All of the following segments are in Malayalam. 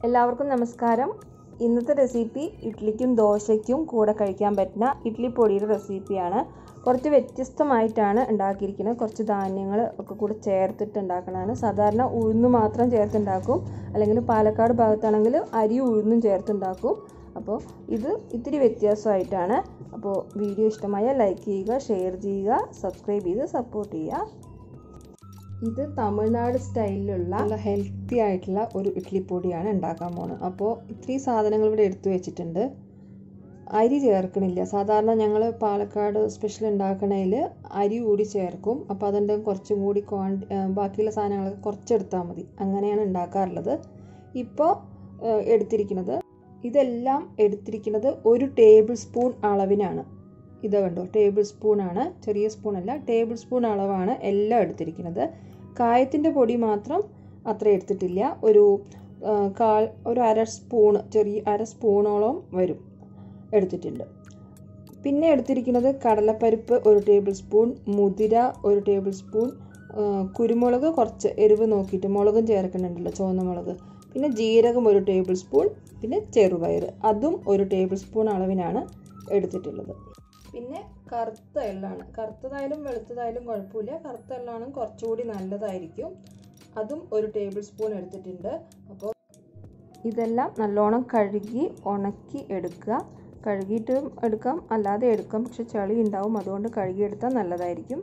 എല്ലാവർക്കും നമസ്കാരം ഇന്നത്തെ റെസിപ്പി ഇഡ്ഡലിക്കും ദോശയ്ക്കും കൂടെ കഴിക്കാൻ പറ്റുന്ന ഇഡ്ഡലി പൊടിയുടെ റെസിപ്പിയാണ് കുറച്ച് വ്യത്യസ്തമായിട്ടാണ് ഉണ്ടാക്കിയിരിക്കുന്നത് കുറച്ച് ധാന്യങ്ങൾ ഒക്കെ കൂടെ ചേർത്തിട്ട് ഉണ്ടാക്കണതാണ് സാധാരണ ഉഴുന്ന് മാത്രം ചേർത്തുണ്ടാക്കും അല്ലെങ്കിൽ പാലക്കാട് ഭാഗത്താണെങ്കിൽ അരി ഉഴുന്നും ചേർത്തുണ്ടാക്കും അപ്പോൾ ഇത് ഇത്തിരി വ്യത്യാസമായിട്ടാണ് അപ്പോൾ വീഡിയോ ഇഷ്ടമായ ലൈക്ക് ചെയ്യുക ഷെയർ ചെയ്യുക സബ്സ്ക്രൈബ് ചെയ്ത് സപ്പോർട്ട് ചെയ്യുക ഇത് തമിഴ്നാട് സ്റ്റൈലിലുള്ള നല്ല ഹെൽത്തി ആയിട്ടുള്ള ഒരു ഇഡ്ഡലി പൊടിയാണ് ഉണ്ടാക്കാൻ പോകുന്നത് അപ്പോൾ ഇത്രയും സാധനങ്ങൾ ഇവിടെ എടുത്തു വെച്ചിട്ടുണ്ട് അരി ചേർക്കണില്ല സാധാരണ ഞങ്ങൾ പാലക്കാട് സ്പെഷ്യൽ ഉണ്ടാക്കണതിൽ അരി കൂടി ചേർക്കും അപ്പോൾ അതിൻ്റെ കുറച്ചും കൂടി ക്വാണ്ടി ബാക്കിയുള്ള സാധനങ്ങളൊക്കെ കുറച്ചെടുത്താൽ മതി അങ്ങനെയാണ് ഉണ്ടാക്കാറുള്ളത് ഇപ്പോൾ എടുത്തിരിക്കുന്നത് ഇതെല്ലാം എടുത്തിരിക്കുന്നത് ഒരു ടേബിൾ സ്പൂൺ അളവിനാണ് ഇത് കണ്ടോ ടേബിൾ സ്പൂണാണ് ചെറിയ സ്പൂണല്ല ടേബിൾ സ്പൂൺ അളവാണ് എല്ലാം എടുത്തിരിക്കുന്നത് കായത്തിൻ്റെ പൊടി മാത്രം അത്ര എടുത്തിട്ടില്ല ഒരു കാൽ ഒരു അര സ്പൂണ് ചെറിയ അര സ്പൂണോളം വരും എടുത്തിട്ടുണ്ട് പിന്നെ എടുത്തിരിക്കുന്നത് കടലപ്പരിപ്പ് ഒരു ടേബിൾ സ്പൂൺ മുതിര ഒരു ടേബിൾ സ്പൂൺ കുരുമുളക് കുറച്ച് എരിവ് നോക്കിയിട്ട് മുളകും ചേർക്കുന്നുണ്ടല്ലോ ചുവന്ന മുളക് പിന്നെ ജീരകം ഒരു ടേബിൾ സ്പൂൺ പിന്നെ ചെറുപയർ അതും ഒരു ടേബിൾ സ്പൂൺ അളവിനാണ് എടുത്തിട്ടുള്ളത് പിന്നെ കറുത്ത എള്ളാണ് കറുത്തതായാലും വെളുത്തതായാലും കുഴപ്പമില്ല കറുത്ത എള്ളാണ് കുറച്ചുകൂടി നല്ലതായിരിക്കും അതും ഒരു ടേബിൾ സ്പൂൺ എടുത്തിട്ടുണ്ട് അപ്പോൾ ഇതെല്ലാം നല്ലോണം കഴുകി ഉണക്കി എടുക്കുക കഴുകിയിട്ടും എടുക്കാം അല്ലാതെ എടുക്കാം പക്ഷെ ചളി ഉണ്ടാവും അതുകൊണ്ട് കഴുകിയെടുത്താൽ നല്ലതായിരിക്കും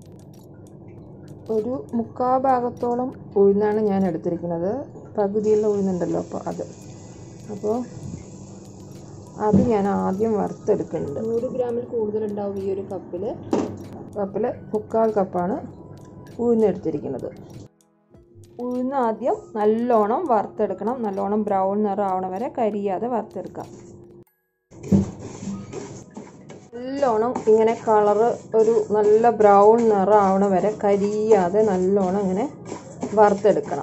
ഒരു മുക്കാ ഭാഗത്തോളം ഉഴുന്നാണ് ഞാൻ എടുത്തിരിക്കുന്നത് പകുതിയുള്ള ഉഴുന്നുണ്ടല്ലോ അപ്പോൾ അത് അപ്പോൾ അത് ഞാൻ ആദ്യം വറുത്തെടുക്കുന്നുണ്ട് നൂറ് ഗ്രാമിൽ കൂടുതലുണ്ടാവും ഈ ഒരു കപ്പിൽ കപ്പിൽ മുക്കാൽ കപ്പാണ് ഉഴുന്നെടുത്തിരിക്കുന്നത് ഉഴുന്ന് ആദ്യം നല്ലോണം വറുത്തെടുക്കണം നല്ലോണം ബ്രൗൺ നിറം ആവണ വരെ കരിയാതെ വറുത്തെടുക്കാം നല്ലോണം ഇങ്ങനെ കളറ് ഒരു നല്ല ബ്രൗൺ നിറം ആവണ വരെ കരിയാതെ നല്ലോണം ഇങ്ങനെ വറുത്തെടുക്കണം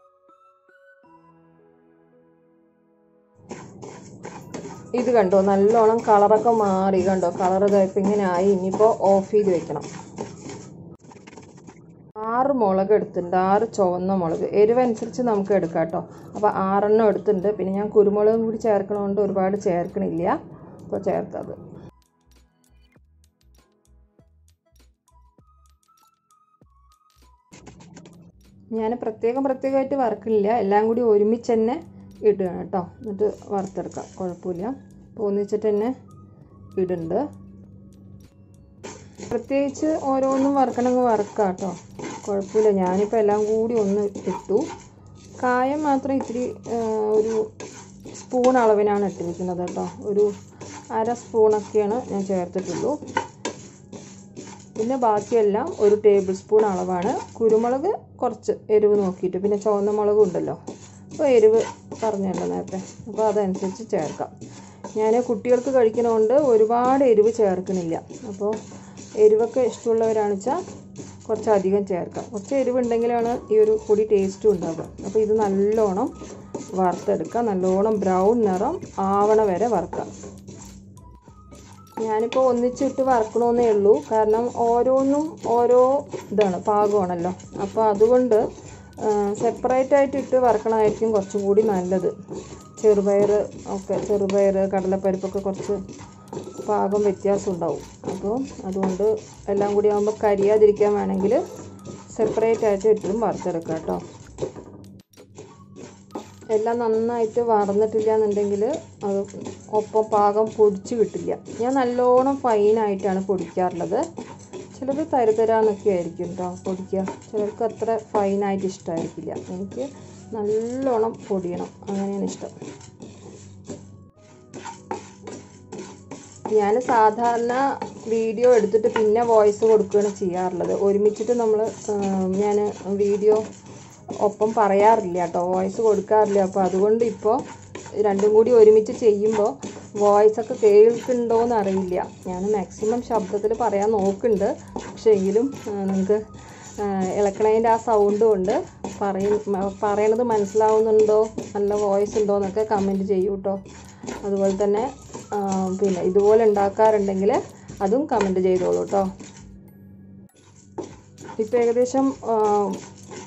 ഇത് കണ്ടോ നല്ലോണം കളറൊക്കെ മാറി കണ്ടോ കളർ ഇപ്പം ഇങ്ങനെ ആയി ഇനിയിപ്പോൾ ഓഫ് ചെയ്ത് വെക്കണം ആറ് മുളക് എടുത്തിട്ടുണ്ട് ആറ് ചുവന്ന മുളക് എരിവനുസരിച്ച് നമുക്ക് എടുക്കാം കേട്ടോ അപ്പോൾ ആറെണ്ണം എടുത്തിട്ടുണ്ട് പിന്നെ ഞാൻ കുരുമുളകും കൂടി ചേർക്കണതുകൊണ്ട് ഒരുപാട് ചേർക്കണില്ല അപ്പോൾ ചേർത്തത് ഞാൻ പ്രത്യേകം പ്രത്യേകമായിട്ട് വറക്കണില്ല എല്ലാം കൂടി ഒരുമിച്ച് തന്നെ ഇടുകയാണ് കേട്ടോ എന്നിട്ട് വറുത്തെടുക്കാം കുഴപ്പമില്ല അപ്പോൾ ഒന്നിച്ചിട്ട് തന്നെ ഇടുന്നുണ്ട് പ്രത്യേകിച്ച് ഓരോന്നും വറുക്കണമെങ്കിൽ വറുക്കാം കേട്ടോ കുഴപ്പമില്ല ഞാനിപ്പോൾ എല്ലാം കൂടി ഒന്ന് ഇട്ടു കായം മാത്രം ഇത്തിരി ഒരു സ്പൂൺ അളവിനാണ് ഇട്ടിരിക്കുന്നത് കേട്ടോ ഒരു അര സ്പൂണൊക്കെയാണ് ഞാൻ ചേർത്തിട്ടുള്ളൂ പിന്നെ ബാക്കിയെല്ലാം ഒരു ടേബിൾ സ്പൂൺ അളവാണ് കുരുമുളക് കുറച്ച് എരിവ് നോക്കിയിട്ട് പിന്നെ ചുവന്ന മുളകും ഉണ്ടല്ലോ അപ്പോൾ എരിവ് പറഞ്ഞല്ലോ നേരത്തെ അപ്പോൾ അതനുസരിച്ച് ചേർക്കാം ഞാൻ കുട്ടികൾക്ക് കഴിക്കണതുകൊണ്ട് ഒരുപാട് എരിവ് ചേർക്കണില്ല അപ്പോൾ എരിവൊക്കെ ഇഷ്ടമുള്ളവരാണെന്ന് വെച്ചാൽ കുറച്ചധികം ചേർക്കാം കുറച്ച് എരിവുണ്ടെങ്കിലാണ് ഈ ഒരു പൊടി ടേസ്റ്റും ഉണ്ടാവുക അപ്പോൾ ഇത് നല്ലോണം വറുത്തെടുക്കുക നല്ലോണം ബ്രൗൺ നിറം ആവണ വരെ വറുക്കാം ഞാനിപ്പോൾ ഒന്നിച്ചിട്ട് വറക്കണമെന്നേ ഉള്ളൂ കാരണം ഓരോന്നും ഓരോ ഇതാണ് പാകമാണല്ലോ അപ്പോൾ അതുകൊണ്ട് സെപ്പറേറ്റ് ആയിട്ട് ഇട്ട് വറക്കണമായിരിക്കും കുറച്ചും കൂടി നല്ലത് ചെറുപയർ ഒക്കെ ചെറുപയർ കടലപ്പരിപ്പൊക്കെ കുറച്ച് പാകം വ്യത്യാസം ഉണ്ടാവും അപ്പോൾ അതുകൊണ്ട് എല്ലാം കൂടി ആകുമ്പോൾ കരിയാതിരിക്കാൻ വേണമെങ്കിൽ സെപ്പറേറ്റ് ആയിട്ട് ഇട്ടും വറുത്തെടുക്കാം കേട്ടോ എല്ലാം നന്നായിട്ട് വറന്നിട്ടില്ല എന്നുണ്ടെങ്കിൽ അത് ഒപ്പം പാകം പൊടിച്ച് കിട്ടില്ല ഞാൻ നല്ലോണം ഫൈനായിട്ടാണ് പൊടിക്കാറുള്ളത് ചിലർ തരുതരാന്നൊക്കെ ആയിരിക്കും കേട്ടോ പൊടിക്കുക ചിലർക്ക് അത്ര ഫൈനായിട്ട് ഇഷ്ടമായിരിക്കില്ല എനിക്ക് നല്ലോണം പൊടിയണം അങ്ങനെയാണ് ഇഷ്ടം ഞാൻ സാധാരണ വീഡിയോ എടുത്തിട്ട് പിന്നെ വോയിസ് കൊടുക്കുകയാണ് ചെയ്യാറുള്ളത് ഒരുമിച്ചിട്ട് നമ്മൾ ഞാൻ വീഡിയോ ഒപ്പം പറയാറില്ല കേട്ടോ വോയിസ് കൊടുക്കാറില്ല അപ്പോൾ അതുകൊണ്ട് ഇപ്പോൾ രണ്ടും കൂടി ഒരുമിച്ച് ചെയ്യുമ്പോൾ വോയിസ് ഒക്കെ കേൾക്കുന്നുണ്ടോയെന്ന് അറിയില്ല ഞാൻ മാക്സിമം ശബ്ദത്തിൽ പറയാൻ നോക്കുന്നുണ്ട് പക്ഷേ എങ്കിലും നിങ്ങൾക്ക് ഇളക്കണതിൻ്റെ ആ സൗണ്ട് കൊണ്ട് പറയ പറയണത് മനസ്സിലാവുന്നുണ്ടോ നല്ല വോയിസ് ഉണ്ടോ എന്നൊക്കെ കമൻറ്റ് ചെയ്യൂ കേട്ടോ അതുപോലെ തന്നെ പിന്നെ ഇതുപോലെ ഉണ്ടാക്കാറുണ്ടെങ്കിൽ അതും കമൻറ്റ് ചെയ്തോളൂ കേട്ടോ ഇപ്പോൾ ഏകദേശം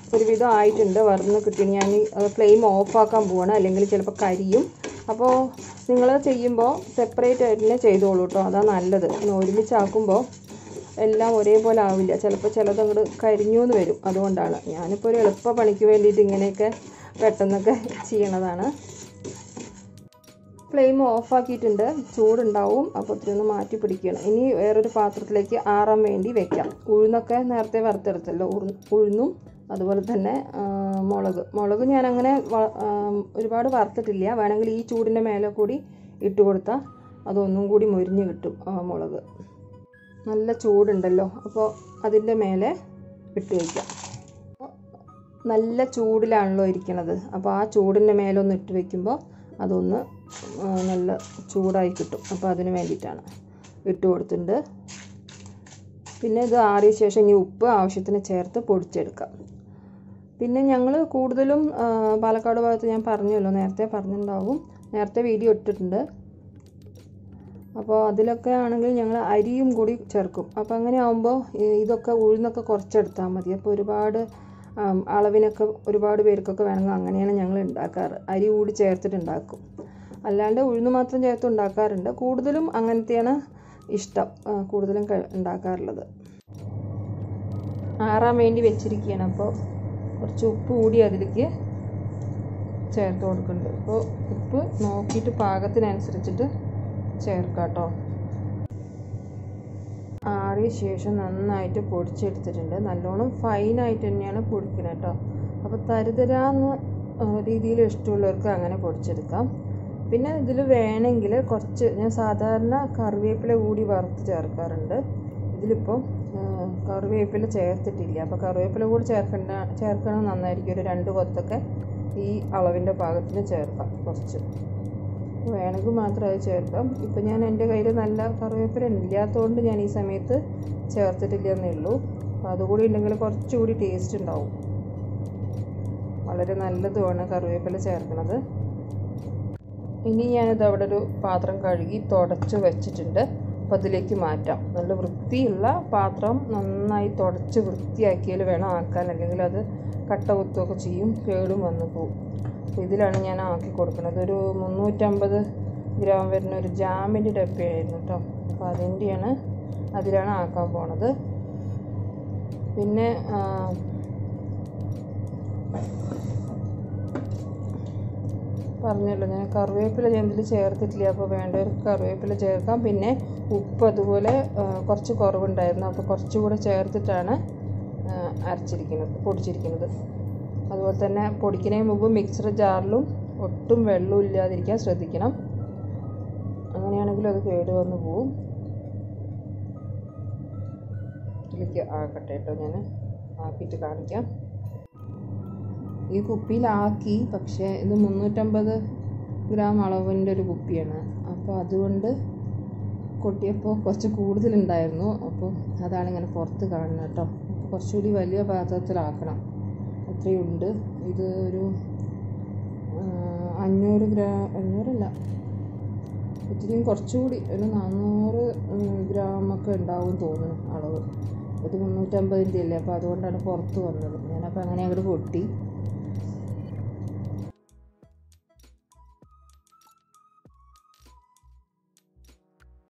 ഒരുവിധം ആയിട്ടുണ്ട് വറന്ന് കിട്ടി ഞാൻ ഫ്ലെയിം ഓഫാക്കാൻ പോവാണ് അല്ലെങ്കിൽ ചിലപ്പോൾ കരിയും അപ്പോൾ നിങ്ങൾ ചെയ്യുമ്പോൾ സെപ്പറേറ്റ് ആയിട്ട് തന്നെ ചെയ്തോളൂ കേട്ടോ അതാ നല്ലത് പിന്നെ ഒരുമിച്ചാക്കുമ്പോൾ എല്ലാം ഒരേപോലെ ആവില്ല ചിലപ്പോൾ ചിലത് അങ്ങോട്ട് കരിഞ്ഞു എന്ന് വരും അതുകൊണ്ടാണ് ഞാനിപ്പോൾ ഒരു എളുപ്പ പണിക്ക് വേണ്ടിയിട്ട് ഇങ്ങനെയൊക്കെ പെട്ടെന്നൊക്കെ ചെയ്യണതാണ് ഫ്ലെയിം ഓഫാക്കിയിട്ടുണ്ട് ചൂടുണ്ടാവും അപ്പോൾ ഒത്തിരി ഒന്ന് മാറ്റി പിടിക്കണം ഇനി വേറൊരു പാത്രത്തിലേക്ക് ആറാൻ വേണ്ടി വെക്കാം ഉഴുന്നൊക്കെ നേരത്തെ വറുത്തെടുത്തല്ലോ ഉഴുന്ന് ഉഴുന്നും അതുപോലെ തന്നെ ആ, മുളക് മുളക് ഞാൻ അങ്ങനെ വ- ആ, ഒരുപാട് വറുത്തിട്ടില്ല വേണമെങ്കിൽ ഈ ചൂടിൻ്റെ മേലെ കൂടി ഇട്ട് കൊടുത്താൽ അതൊന്നും കൂടി മൊരിഞ്ഞ് കിട്ടും ആ മുളക് നല്ല ചൂടുണ്ടല്ലോ അപ്പോൾ അതിൻ്റെ മേലെ ഇട്ട് വയ്ക്കാം അപ്പോൾ നല്ല ചൂടിലാണല്ലോ ഇരിക്കണത് അപ്പോൾ ആ ചൂടിൻ്റെ മേലെ ഒന്ന് ഇട്ട് വെക്കുമ്പോൾ അതൊന്ന് ആ, നല്ല ചൂടായി കിട്ടും അപ്പോൾ അതിന് വേണ്ടിയിട്ടാണ് ഇട്ട് കൊടുത്തിട്ടുണ്ട് പിന്നെ ഇത് ആറിയ ശേഷം ഇനി ഉപ്പ് ആവശ്യത്തിന് ചേർത്ത് പൊടിച്ചെടുക്കാം പിന്നെ ഞങ്ങൾ കൂടുതലും ആ, പാലക്കാട് ഭാഗത്ത് ഞാൻ പറഞ്ഞല്ലോ നേരത്തെ പറഞ്ഞിട്ടുണ്ടാവും നേരത്തെ വീഡിയോ ഇട്ടിട്ടുണ്ട് അപ്പോൾ അതിലൊക്കെ ആണെങ്കിൽ ഞങ്ങൾ അരിയും കൂടി ചേർക്കും അപ്പോൾ അങ്ങനെ ആകുമ്പോൾ ഇതൊക്കെ ഉഴുന്നൊക്കെ കുറച്ചെടുത്താൽ മതി അപ്പോൾ ഒരുപാട് ആം, അളവിനൊക്കെ ഒരുപാട് പേർക്കൊക്കെ വേണമെങ്കിൽ അങ്ങനെയാണ് ഞങ്ങൾ ഉണ്ടാക്കാറ് അരി കൂടി ചേർത്തിട്ട് ഉണ്ടാക്കും അല്ലാണ്ട് ഉഴുന്ന് മാത്രം ചേർത്ത് ഉണ്ടാക്കാറുണ്ട് കൂടുതലും അങ്ങനത്തെയാണ് ഇഷ്ടം ആ, കൂടുതലും കഴി- ഉണ്ടാക്കാറുള്ളത് ആറാൻ വേണ്ടി വെച്ചിരിക്കുകയാണ് അപ്പോൾ കുറച്ച് ഉപ്പ് കൂടി അതിലേക്ക് ചേർത്ത് കൊടുക്കുന്നുണ്ട് അപ്പോൾ ഉപ്പ് നോക്കിയിട്ട് പാകത്തിനനുസരിച്ചിട്ട് ചേർക്കാം കേട്ടോ ആറിയ ശേഷം നന്നായിട്ട് പൊടിച്ചെടുത്തിട്ടുണ്ട് നല്ലോണം ഫൈനായിട്ട് തന്നെയാണ് പൊടിക്കുന്നത് കേട്ടോ അപ്പോൾ തരുതരാന്ന് രീതിയിൽ ഇഷ്ടമുള്ളവർക്ക് അങ്ങനെ പൊടിച്ചെടുക്കാം പിന്നെ ഇതിൽ വേണമെങ്കിൽ കുറച്ച് ഞാൻ സാധാരണ കറിവേപ്പില കൂടി വറുത്ത് ചേർക്കാറുണ്ട് ഇതിലിപ്പോൾ കറിവേപ്പില ചേർത്തിട്ടില്ല അപ്പോൾ കറിവേപ്പില കൂടി ചേർക്കണ്ട ചേർക്കണം നന്നായിരിക്കും ഒരു രണ്ട് കൊത്തൊക്കെ ഈ അളവിൻ്റെ പാകത്തിന് ചേർക്കാം കുറച്ച് വേണമെങ്കിൽ മാത്രം അത് ചേർക്കാം ഇപ്പം ഞാൻ എൻ്റെ കയ്യിൽ നല്ല കറിവേപ്പില ഇല്ലാത്തതുകൊണ്ട് ഞാൻ ഈ സമയത്ത് ചേർത്തിട്ടില്ല എന്നേ ഉള്ളൂ അപ്പോൾ അതുകൂടി ഉണ്ടെങ്കിൽ കുറച്ചുകൂടി ടേസ്റ്റ് ഉണ്ടാവും വളരെ നല്ലതുമാണ് കറിവേപ്പില ചേർക്കുന്നത് ഇനി ഞാനിത് അവിടെ ഒരു പാത്രം കഴുകി തുടച്ച് വെച്ചിട്ടുണ്ട് അപ്പോൾ അതിലേക്ക് മാറ്റാം നല്ല വൃത്തിയുള്ള പാത്രം നന്നായി തുടച്ച് വൃത്തിയാക്കിയാൽ വേണം ആക്കാൻ അല്ലെങ്കിൽ അത് കട്ട കുത്തുകയൊക്കെ ചെയ്യും കേടും വന്നു പോകും അപ്പോൾ ഇതിലാണ് ഞാൻ ആക്കി കൊടുക്കുന്നത് ഒരു മുന്നൂറ്റമ്പത് ഗ്രാം വരുന്ന ഒരു ജാമിൻ്റെ ഡബ്ബയായിരുന്നു കേട്ടോ അപ്പോൾ അതിൻ്റെയാണ് അതിലാണ് ആക്കാൻ പോണത് പിന്നെ ആ, പറഞ്ഞല്ലോ ഞാൻ കറിവേപ്പില ഞാൻ ഇതിൽ ചേർത്തിട്ടില്ല അപ്പോൾ വേണ്ടവർക്ക് കറിവേപ്പില ചേർക്കാം പിന്നെ ഉപ്പ് അതുപോലെ ആ, കുറച്ച് കുറവുണ്ടായിരുന്നു അപ്പോൾ കുറച്ചുകൂടെ ചേർത്തിട്ടാണ് ആ, അരച്ചിരിക്കുന്നത് പൊടിച്ചിരിക്കുന്നത് അതുപോലെ തന്നെ പൊടിക്കുന്നതിന് മുമ്പ് മിക്സർ ജാറിലും ഒട്ടും വെള്ളം ഇല്ലാതിരിക്കാൻ ശ്രദ്ധിക്കണം അങ്ങനെയാണെങ്കിൽ അത് കേട് വന്ന് പോവും ഇതിലേക്ക് ആക്കട്ടെ കേട്ടോ ഞാൻ ആക്കിയിട്ട് കാണിക്കാം ഈ കുപ്പിയിലാക്കി പക്ഷേ ഇത് മുന്നൂറ്റമ്പത് ഗ്രാം അളവിൻ്റെ ഒരു കുപ്പിയാണ് അപ്പോൾ അതുകൊണ്ട് കൊട്ടിയപ്പോൾ കുറച്ച് കൂടുതലുണ്ടായിരുന്നു അപ്പോൾ അതാണ് ഇങ്ങനെ പുറത്ത് കാണുന്നത് കേട്ടോ അപ്പോൾ കുറച്ചുകൂടി വലിയ പാത്രത്തിലാക്കണം അത്രയുണ്ട് ഇത് ഒരു ആ, അഞ്ഞൂറ് ഗ്രാം അഞ്ഞൂറല്ല ഇത്തിരിയും കുറച്ചുകൂടി ഒരു നാന്നൂറ് ഗ്രാമൊക്കെ ഉണ്ടാവും തോന്നുന്നു അളവ് ഇത് മുന്നൂറ്റമ്പതിൻ്റെ അല്ലേ അപ്പോൾ അതുകൊണ്ടാണ് പുറത്ത് വന്നത് ഞാനപ്പോൾ അങ്ങനെ അങ്ങോട്ട് പൊട്ടി